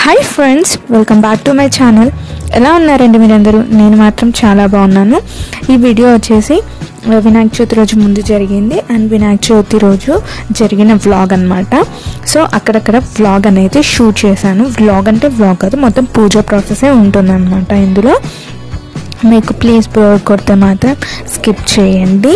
hi friends welcome back to my channel ఎలా ఉన్నారండి మీరందరూ నేను మాత్రం చాలా బాగున్నాను ఈ వీడియో వచ్చేసి ఆ, వినాయక చవితి రోజు ముందు జరిగింది అండ్ వినాయక చవితి రోజు జరిగిన వ్లాగ్ అనమాట సో అక్కడక్కడ వ్లాగ్ అనేది షూట్ చేశాను వ్లాగ్ అంటే వ్లాగ్ కాదు మొత్తం పూజ ప్రాసెసే ఉంటుందన్నమాట ఇందులో మీకు ప్లీజ్ బోర్ కొడితే మాత్రం స్కిప్ చేయండి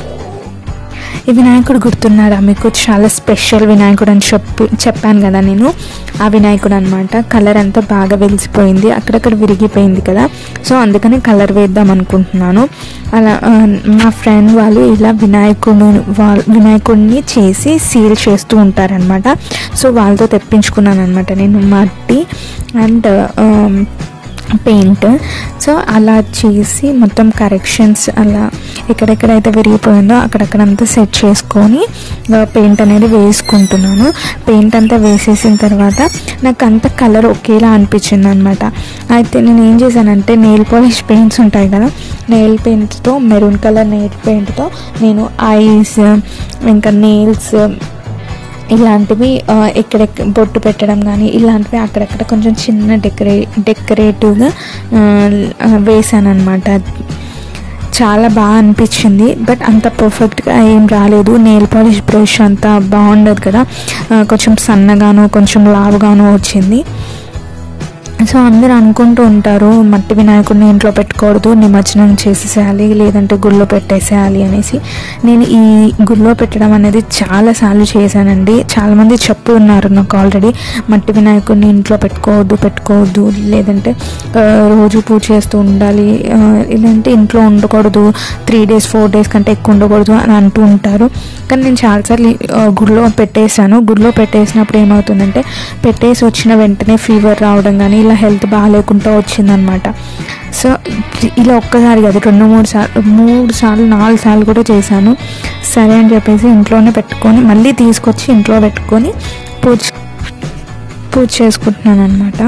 ఈ వినాయకుడు గుర్తున్నాడా మీకు చాలా స్పెషల్ వినాయకుడు అని చెప్పి చెప్పాను కదా నేను ఆ వినాయకుడు అనమాట కలర్ అంతా బాగా వెలిసిపోయింది అక్కడక్కడ విరిగిపోయింది కదా సో అందుకని కలర్ వేద్దాం అనుకుంటున్నాను అలా ఆ, మా ఫ్రెండ్ వాళ్ళు ఇలా వినాయకుడు వాళ్ళ వినాయకుడిని చేసి సీల్ చేస్తూ ఉంటారనమాట సో వాళ్ళతో తెప్పించుకున్నాను అనమాట నేను మట్టి అండ్ పెయింట్ సో అలా చేసి మొత్తం కరెక్షన్స్ అలా ఎక్కడెక్కడైతే విరిగిపోయిందో అక్కడక్కడంతా సెట్ చేసుకొని పెయింట్ అనేది వేసుకుంటున్నాను పెయింట్ అంతా వేసేసిన తర్వాత నాకు అంత కలర్ ఒకేలా అనిపించింది అనమాట అయితే నేను ఏం చేశానంటే నెయిల్ పాలిష్ పెయింట్స్ ఉంటాయి కదా నెయిల్ పెయింట్తో మెరూన్ కలర్ నెయిల్ పెయింట్తో నేను ఐస్ ఇంకా నెయిల్స్ ఇలాంటివి ఆ, ఎక్కడెక్క బొట్టు పెట్టడం కానీ ఇలాంటివి అక్కడక్కడ కొంచెం చిన్న డెకరే డెకరేటివ్గా వేసాను అనమాట చాలా బాగా అనిపించింది బట్ అంత పర్ఫెక్ట్గా ఏం రాలేదు నెయిల్ పాలిష్ బ్రష్ అంత బాగుండదు కదా ఆ, కొంచెం సన్నగాను కొంచెం లావుగాను వచ్చింది సో అందరూ అనుకుంటూ ఉంటారు మట్టి వినాయకుడిని ఇంట్లో పెట్టకూడదు నిమజ్జనం చేసేసేయాలి లేదంటే గుళ్ళో పెట్టేసేయాలి అనేసి నేను ఈ గుళ్ళో పెట్టడం అనేది చాలాసార్లు చేశానండి చాలామంది చెప్పు ఉన్నారు నాకు ఆల్రెడీ మట్టి వినాయకుడిని ఇంట్లో పెట్టుకోవద్దు పెట్టుకోవద్దు లేదంటే ఆ, రోజు పూజ చేస్తూ ఉండాలి ఆ, ఇలాంటి ఇంట్లో ఉండకూడదు త్రీ డేస్ ఫోర్ డేస్ కంటే ఎక్కువ ఉండకూడదు అని అంటూ ఉంటారు కానీ నేను చాలాసార్లు ఆ, గుడిలో పెట్టేశాను గుడిలో పెట్టేసినప్పుడు ఏమవుతుందంటే పెట్టేసి వచ్చిన వెంటనే ఫీవర్ రావడం కానీ ఇలా హెల్త్ బాగాలేకుండా వచ్చిందనమాట సో ఇలా ఒక్కసారి కాదు రెండు మూడు సార్లు మూడు సార్లు నాలుగు సార్లు కూడా చేశాను సరే అని చెప్పేసి ఇంట్లోనే పెట్టుకొని మళ్ళీ తీసుకొచ్చి ఇంట్లో పెట్టుకొని పూజ పూజ చేసుకుంటున్నాను అనమాట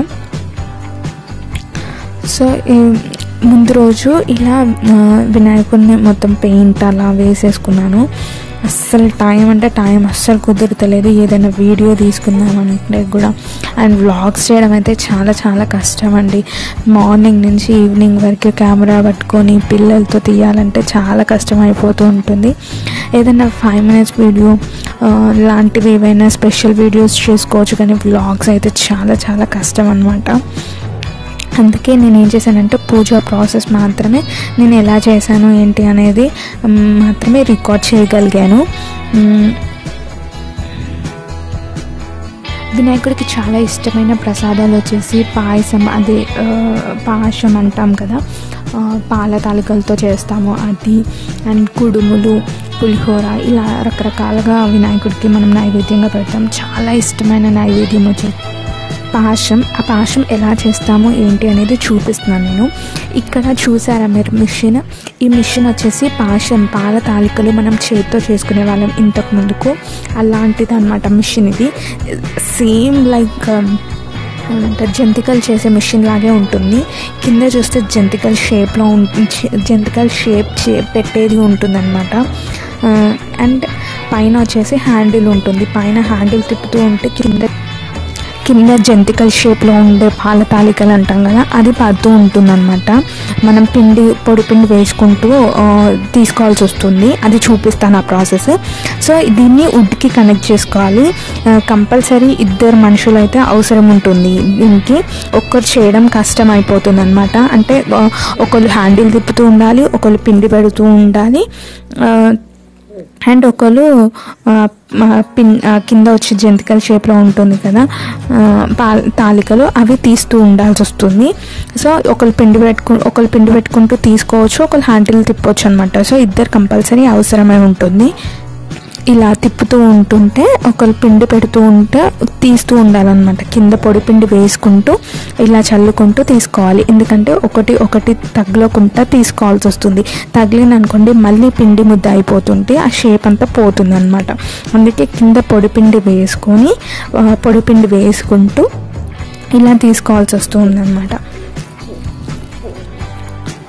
సో ఈ ముందు రోజు ఇలా ఆ, వినాయకుడిని మొత్తం పెయింట్ అలా వేసేసుకున్నాను అస్సలు టైం అంటే టైం అస్సలు కుదురుతలేదు ఏదైనా వీడియో తీసుకుందాం అంటే కూడా అండ్ వ్లాగ్స్ చేయడం అయితే చాలా చాలా కష్టం అండి మార్నింగ్ నుంచి ఈవినింగ్ వరకు కెమెరా పట్టుకొని పిల్లలతో తీయాలంటే చాలా కష్టం అయిపోతూ ఉంటుంది ఏదైనా ఫైవ్ మినిట్స్ వీడియో ఆ, లాంటివి ఏవైనా స్పెషల్ వీడియోస్ చేసుకోవచ్చు కానీ వ్లాగ్స్ అయితే చాలా చాలా కష్టం అనమాట అందుకే నేను ఏం చేశానంటే పూజ ప్రాసెస్ మాత్రమే నేను ఎలా చేశాను ఏంటి అనేది మ్, మాత్రమే రికార్డ్ చేయగలిగాను మ్, వినాయకుడికి చాలా ఇష్టమైన ప్రసాదాలు వచ్చేసి పాయసం అది ఆ, పాయసం అంటాం కదా ఆ, పాల తాలికలతో చేస్తాము అది అండ్ కుడుములు పులిహోర ఇలా రకరకాలుగా వినాయకుడికి మనం నైవేద్యంగా పెడతాం చాలా ఇష్టమైన నైవేద్యం వచ్చేసి పాశం ఆ పాశం ఎలా చేస్తాము ఏంటి అనేది చూపిస్తున్నాను నేను ఇక్కడ చూసారా మీరు మిషన్ ఈ మిషన్ వచ్చేసి పాశం పాల తాలికలు మనం చేతితో చేసుకునే వాళ్ళం ఇంతకు ముందుకు అలాంటిది అనమాట మిషన్ ఇది సేమ్ లైక్ ఏమంటారు జంతికలు చేసే మిషన్ లాగే ఉంటుంది కింద చూస్తే జంతికల్ షేప్లో జంతికల్ షేప్ చే పెట్టేది ఉంటుందన్నమాట అండ్ పైన వచ్చేసి హ్యాండిల్ ఉంటుంది పైన హ్యాండిల్ తిప్పుతూ ఉంటే కింద కింద జంతికల్ షేప్లో ఉండే పాల తాలికలు అంటాం కదా అది పడుతూ ఉంటుందన్నమాట మనం పిండి పొడి పిండి వేసుకుంటూ ఆ, తీసుకోవాల్సి వస్తుంది అది చూపిస్తాను ఆ ప్రాసెస్ సో దీన్ని వుడ్కి కనెక్ట్ చేసుకోవాలి కంపల్సరీ ఇద్దరు మనుషులు అయితే అవసరం ఉంటుంది దీనికి ఒక్కరు చేయడం కష్టం అయిపోతుంది అనమాట అంటే ఆ, ఒకళ్ళు హ్యాండిల్ తిప్పుతూ ఉండాలి ఒకళ్ళు పిండి పెడుతూ ఉండాలి ఆ, అండ్ ఒకళ్ళు ఆ, మా పిన్ ఆ, కింద వచ్చి జంతికల షేప్లో ఉంటుంది కదా ఆ, పాల తాలికలు అవి తీస్తూ ఉండాల్సి వస్తుంది సో ఒకళ్ళు పిండి పెట్టుకు ఒకళ్ళు పిండి పెట్టుకుంటూ తీసుకోవచ్చు ఒకళ్ళు హ్యాండిల్ తిప్పవచ్చు అనమాట సో ఇద్దరు కంపల్సరీ అవసరమై ఉంటుంది ఇలా తిప్పుతూ ఉంటుంటే ఒకళ్ళు పిండి పెడుతూ ఉంటే తీస్తూ ఉండాలన్నమాట కింద పొడి పిండి వేసుకుంటూ ఇలా చల్లుకుంటూ తీసుకోవాలి ఎందుకంటే ఒకటి ఒకటి తగలకుండా తీసుకోవాల్సి వస్తుంది తగిలింది అనుకోండి మళ్ళీ పిండి ముద్ద అయిపోతుంటే ఆ షేప్ అంతా పోతుంది అనమాట అందుకే కింద పొడి పిండి వేసుకొని ఆ, పొడి పిండి వేసుకుంటూ ఇలా తీసుకోవాల్సి వస్తుంది అనమాట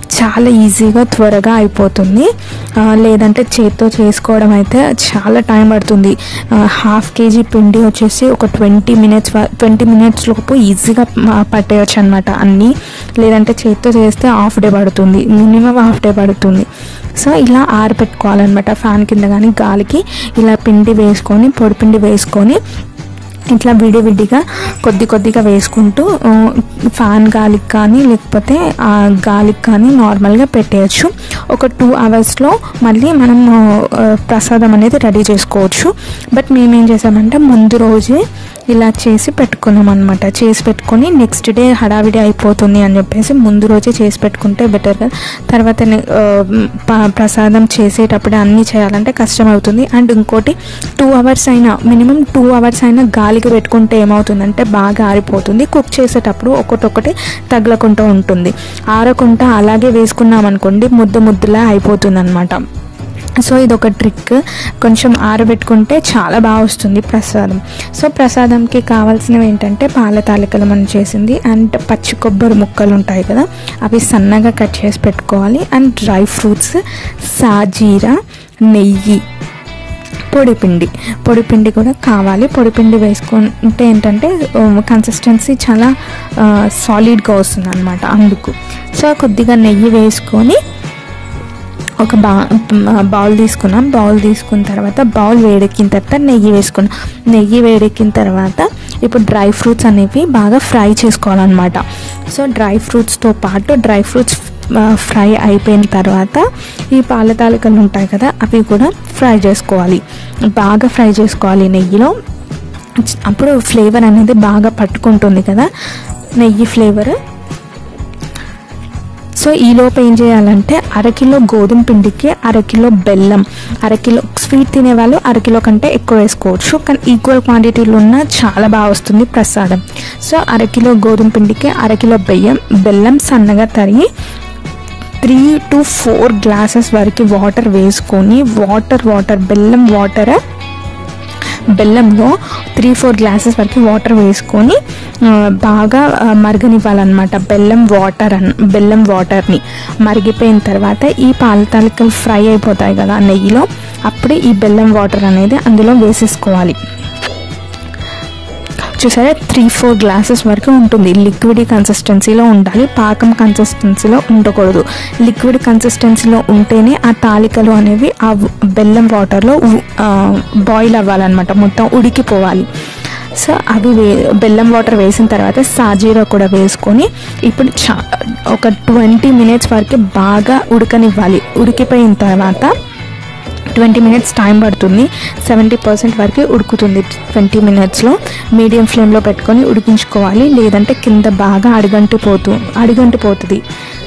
చాలా ఈజీగా త్వరగా అయిపోతుంది ఆ, లేదంటే చేత్తో చేసుకోవడం అయితే చాలా టైం పడుతుంది హాఫ్ కేజీ పిండి వచ్చేసి ఒక ట్వంటీ మినిట్స్ ట్వంటీ మినిట్స్ లోపు ఈజీగా పట్టేయచ్చు అనమాట అన్నీ లేదంటే చేత్తో చేస్తే హాఫ్ డే పడుతుంది మినిమం హాఫ్ డే పడుతుంది సో ఇలా ఆరబెట్టుకోవాలన్నమాట ఫ్యాన్ కింద కానీ గాలికి ఇలా పిండి వేసుకొని పొడి పిండి వేసుకొని ఇట్లా విడివిడిగా కొద్ది కొద్దిగా వేసుకుంటూ ఆ, ఫ్యాన్ గాలికి కానీ లేకపోతే ఆ గాలికి కానీ నార్మల్గా పెట్టేయచ్చు ఒక టూ అవర్స్లో మళ్ళీ మనం ఆ, ప్రసాదం అనేది రెడీ చేసుకోవచ్చు బట్ మేమేం చేసామంటే ముందు రోజే ఇలా చేసి పెట్టుకున్నాం అనమాట చేసి పెట్టుకొని నెక్స్ట్ డే హడావిడి అయిపోతుంది అని చెప్పేసి ముందు రోజే చేసి పెట్టుకుంటే బెటర్ కదా తర్వాత నే- ఆ, ప- ప్రసాదం చేసేటప్పుడు అన్నీ చేయాలంటే కష్టం అవుతుంది అండ్ ఇంకోటి టూ అవర్స్ అయినా మినిమం టూ అవర్స్ అయినా గాలికి పెట్టుకుంటే ఏమవుతుందంటే బాగా ఆరిపోతుంది కుక్ చేసేటప్పుడు ఒకటొకటి తగలకుండా ఉంటుంది ఆరకుండా అలాగే వేసుకున్నాం అనుకోండి ముద్ద ముద్దలా అయిపోతుంది అనమాట సో ఇది ఒక ట్రిక్ కొంచెం ఆరబెట్టుకుంటే చాలా బాగా వస్తుంది ప్రసాదం సో ప్రసాదంకి కావాల్సినవి ఏంటంటే పాల తాలికలు మనం చేసింది అండ్ పచ్చి కొబ్బరి ముక్కలు ఉంటాయి కదా అవి సన్నగా కట్ చేసి పెట్టుకోవాలి అండ్ డ్రై ఫ్రూట్స్ సాజీరా నెయ్యి పొడిపిండి పొడిపిండి కూడా కావాలి పొడిపిండి వేసుకుంటే ఏంటంటే కన్సిస్టెన్సీ చాలా సాలిడ్గా వస్తుంది అనమాట అందుకు సో కొద్దిగా నెయ్యి వేసుకొని ఒక బా బౌల్ తీసుకున్నాం బౌల్ తీసుకున్న తర్వాత బౌల్ వేడెక్కిన తర్వాత నెయ్యి వేసుకున్నాం నెయ్యి వేడెక్కిన తర్వాత ఇప్పుడు డ్రై ఫ్రూట్స్ అనేవి బాగా ఫ్రై చేసుకోవాలన్నమాట సో డ్రై ఫ్రూట్స్తో పాటు డ్రై ఫ్రూట్స్ ఫ్రై అయిపోయిన తర్వాత ఈ పాల తాలికలు ఉంటాయి కదా అవి కూడా ఫ్రై చేసుకోవాలి బాగా ఫ్రై చేసుకోవాలి నెయ్యిలో అప్పుడు ఫ్లేవర్ అనేది బాగా పట్టుకుంటుంది కదా నెయ్యి ఫ్లేవర్ సో ఈ లోపు ఏం చేయాలంటే అరకిలో గోధుమ పిండికి అరకిలో బెల్లం అరకిలో స్వీట్ తినే వాళ్ళు అరకిలో కంటే ఎక్కువ వేసుకోవచ్చు కానీ ఈక్వల్ క్వాంటిటీలో ఉన్న చాలా బాగా వస్తుంది ప్రసాదం సో అరకిలో గోధుమ పిండికి అరకిలో బెల్లం బెల్లం సన్నగా తరిగి త్రీ టు ఫోర్ గ్లాసెస్ వరకు వాటర్ వేసుకొని వాటర్ వాటర్ బెల్లం వాటర్ బెల్లంలో త్రీ ఫోర్ గ్లాసెస్ వరకు వాటర్ వేసుకొని ఆ, బాగా ఆ, మరగనివ్వాలన్నమాట బెల్లం వాటర్ అన్ బెల్లం వాటర్ని మరిగిపోయిన తర్వాత ఈ పాల తాలికలు ఫ్రై అయిపోతాయి కదా నెయ్యిలో అప్పుడు ఈ బెల్లం వాటర్ అనేది అందులో వేసేసుకోవాలి చూసారా త్రీ ఫోర్ గ్లాసెస్ వరకు ఉంటుంది లిక్విడ్ కన్సిస్టెన్సీలో ఉండాలి పాకం కన్సిస్టెన్సీలో ఉండకూడదు లిక్విడ్ కన్సిస్టెన్సీలో ఉంటేనే ఆ తాలికలు అనేవి ఆ వ్- బెల్లం వాటర్లో బాయిల్ అవ్వాలన్నమాట మొత్తం ఉడికిపోవాలి సో అవి వే బెల్లం వాటర్ వేసిన తర్వాత సాజీరా కూడా వేసుకొని ఇప్పుడు చా ఒక ట్వంటీ మినిట్స్ వరకు బాగా ఉడకనివ్వాలి ఉడికిపోయిన తర్వాత ట్వంటీ మినిట్స్ టైం పడుతుంది సెవెంటీ పర్సెంట్ వరకు ఉడుకుతుంది ట్వంటీ మినిట్స్లో మీడియం ఫ్లేమ్లో పెట్టుకొని ఉడికించుకోవాలి లేదంటే కింద బాగా అడిగంటిపోతూ అడిగంటిపోతుంది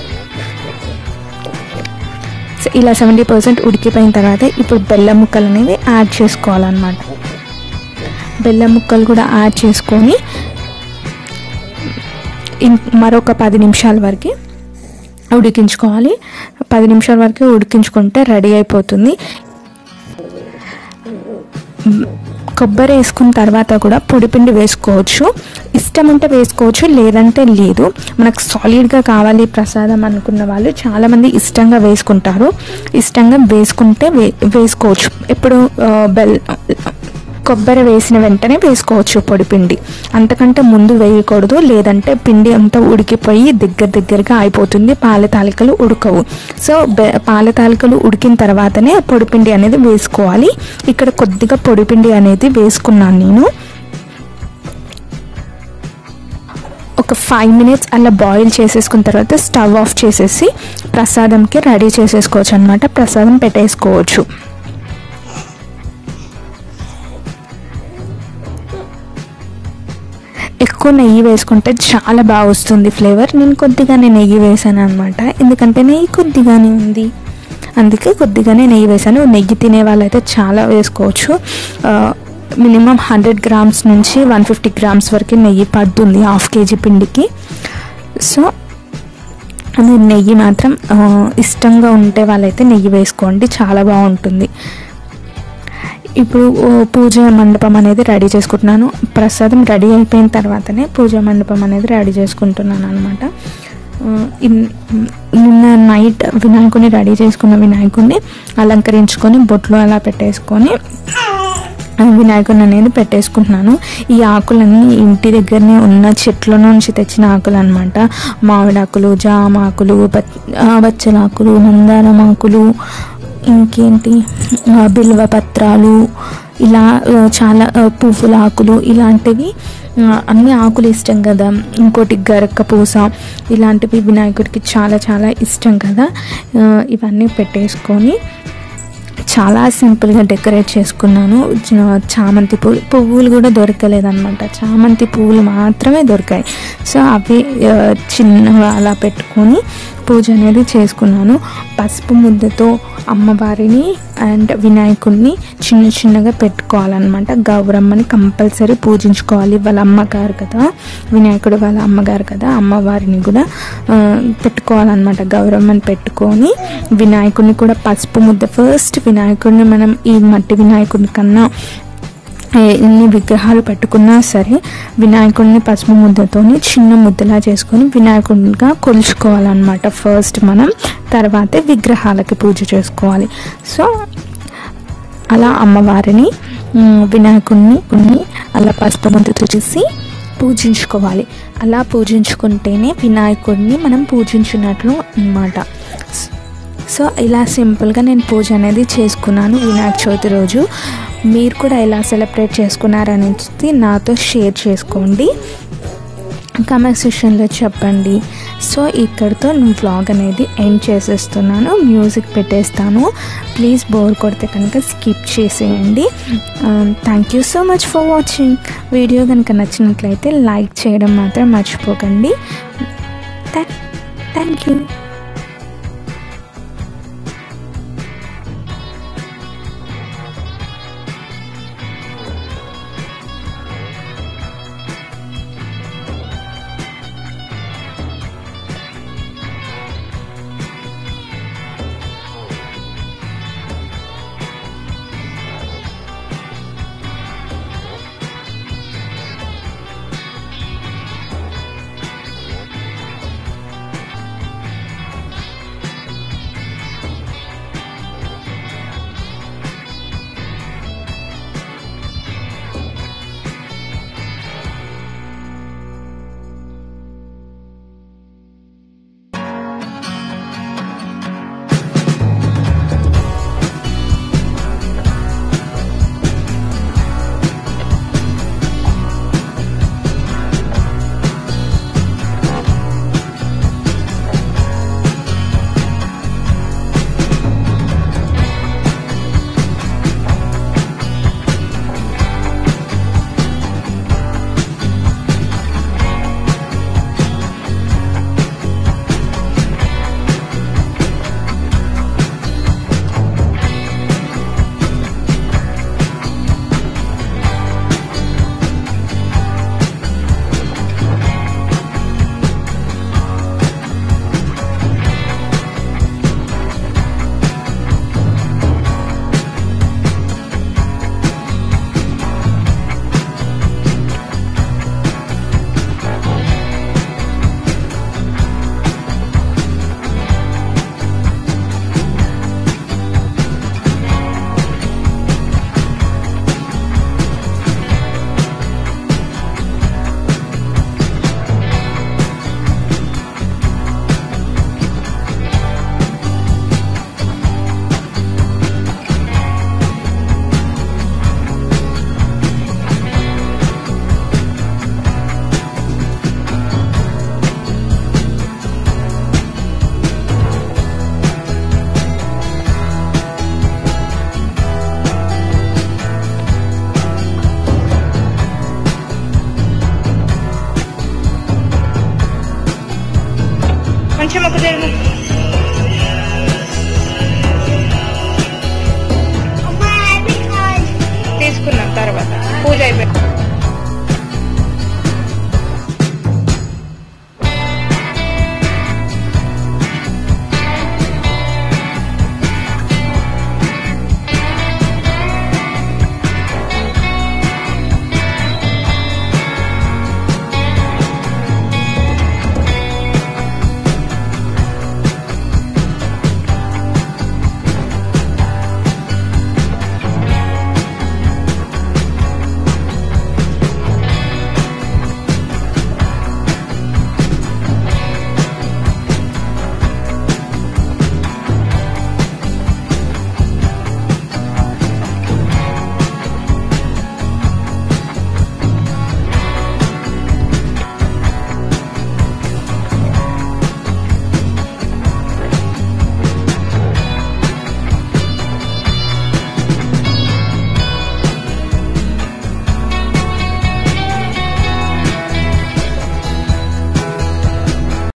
సో ఇలా సెవెంటీ పర్సెంట్ ఉడికిపోయిన తర్వాత ఇప్పుడు బెల్లం ముక్కలు అనేవి యాడ్ చేసుకోవాలన్నమాట బెల్లం ముక్కలు కూడా యాడ్ చేసుకొని ఇం- మరొక పది నిమిషాల వరకు ఉడికించుకోవాలి పది నిమిషాల వరకు ఉడికించుకుంటే రెడీ అయిపోతుంది మ్, కొబ్బరి వేసుకున్న తర్వాత కూడా పొడిపిండి వేసుకోవచ్చు ఇష్టం ఉంటే వేసుకోవచ్చు లేదంటే లేదు మనకు సాలిడ్గా కావాలి ప్రసాదం అనుకున్న వాళ్ళు చాలామంది ఇష్టంగా వేసుకుంటారు ఇష్టంగా వేసుకుంటే వే వేసుకోవచ్చు ఎప్పుడు ఆ, బెల్ కొబ్బరి వేసిన వెంటనే వేసుకోవచ్చు పొడిపిండి అంతకంటే ముందు వేయకూడదు లేదంటే పిండి అంతా ఉడికిపోయి దగ్గర దగ్గరగా అయిపోతుంది పాల తాలికలు ఉడకవు సో బె- పాల తాలికలు ఉడికిన తర్వాతనే పొడిపిండి అనేది వేసుకోవాలి ఇక్కడ కొద్దిగా పొడిపిండి అనేది వేసుకున్నాను నేను ఒక ఫైవ్ మినిట్స్ అలా బాయిల్ చేసేసుకున్న తర్వాత స్టవ్ ఆఫ్ చేసేసి ప్రసాదంకి రెడీ చేసేసుకోవచ్చు అనమాట ప్రసాదం పెట్టేసుకోవచ్చు ఎక్కువ నెయ్యి వేసుకుంటే చాలా బాగా వస్తుంది ఫ్లేవర్ నేను కొద్దిగానే నెయ్యి వేసాను అనమాట ఎందుకంటే నెయ్యి కొద్దిగానే ఉంది అందుకే కొద్దిగానే నెయ్యి వేసాను నెయ్యి తినే వాళ్ళైతే చాలా వేసుకోవచ్చు మినిమం హండ్రెడ్ గ్రామ్స్ నుంచి వన్ ఫిఫ్టీ గ్రామ్స్ వరకు నెయ్యి పడుతుంది హాఫ్ కేజీ పిండికి సో అది నెయ్యి మాత్రం ఆ, ఇష్టంగా ఉంటే వాళ్ళైతే నెయ్యి వేసుకోండి చాలా బాగుంటుంది ఇప్పుడు ఓ, పూజ మండపం అనేది రెడీ చేసుకుంటున్నాను ప్రసాదం రెడీ అయిపోయిన తర్వాతనే పూజ మండపం అనేది రెడీ చేసుకుంటున్నాను అనమాట ఆ, ఇన్- నిన్న నైట్ వినాయకుడిని రెడీ చేసుకున్న వినాయకుడిని అలంకరించుకొని బొట్లు అలా పెట్టేసుకొని ఆ వినాయకుడిని అనేది పెట్టేసుకుంటున్నాను ఈ ఆకులన్నీ ఇంటి దగ్గరనే ఉన్న చెట్ల నుంచి తెచ్చిన ఆకులు అనమాట మామిడాకులు జామ ఆకులు బత్- ఆ, బచ్చల ఆకులు మందారం ఆకులు ఇంకేంటి ఆ, బిల్వ పత్రాలు ఇలా ఆ, చాలా ఆ, పువ్వుల ఆకులు ఇలాంటివి ఆ, అన్ని ఆకులు ఇష్టం కదా ఇంకోటి గరక పూస ఇలాంటివి వినాయకుడికి చాలా చాలా ఇష్టం కదా ఆ, ఇవన్నీ పెట్టేసుకొని చాలా సింపుల్గా డెకరేట్ చేసుకున్నాను చ- చామంతి పువ్వు పువ్వులు కూడా దొరకలేదన్నమాట చామంతి పువ్వులు మాత్రమే దొరికాయి సో అవి ఆ, చిన్నగా అలా పెట్టుకొని పూజ అనేది చేసుకున్నాను పసుపు ముద్దతో అమ్మవారిని అండ్ వినాయకుడిని చిన్న చిన్నగా పెట్టుకోవాలన్నమాట గౌరమ్మని కంపల్సరీ పూజించుకోవాలి వాళ్ళ అమ్మగారు కదా వినాయకుడు వాళ్ళ అమ్మగారు కదా అమ్మవారిని కూడా ఆ, పెట్టుకోవాలన్నమాట గౌరమ్మని పెట్టుకొని వినాయకుడిని కూడా పసుపు ముద్ద ఫస్ట్ వినాయకుడిని మనం ఈ మట్టి వినాయకుడి కన్నా ఏ- ఎన్ని విగ్రహాలు పెట్టుకున్నా సరే వినాయకుడిని పసుపు ముద్దతోని చిన్న ముద్దలా చేసుకొని వినాయకుడిగా కొలుచుకోవాలన్నమాట ఫస్ట్ మనం తర్వాతే విగ్రహాలకి పూజ చేసుకోవాలి సో అలా అమ్మవారిని ఉమ్, వినాయకుడిని ఉన్ని అలా పసుపు ముద్దతో చేసి పూజించుకోవాలి అలా పూజించుకుంటేనే వినాయకుడిని మనం పూజించినట్లు అన్నమాట సో ఇలా సింపుల్గా నేను పూజ అనేది చేసుకున్నాను వినాయక చవితి రోజు మీరు కూడా ఎలా సెలబ్రేట్ చేసుకున్నారనేది నాతో షేర్ చేసుకోండి కమెంట్ సెక్షన్లో చెప్పండి సో ఇక్కడితో నేను వ్లాగ్ అనేది ఎండ్ చేసేస్తున్నాను మ్యూజిక్ పెట్టేస్తాను ప్లీజ్ బోర్ కొడితే కనుక స్కిప్ చేసేయండి thank you so much for watching video కనుక నచ్చినట్లయితే లైక్ చేయడం మాత్రం మర్చిపోకండి థ్యాంక్ యూ కొంచెం ఒక జరుగు తీసుకున్నాం తర్వాత పూజ అయిపోయింది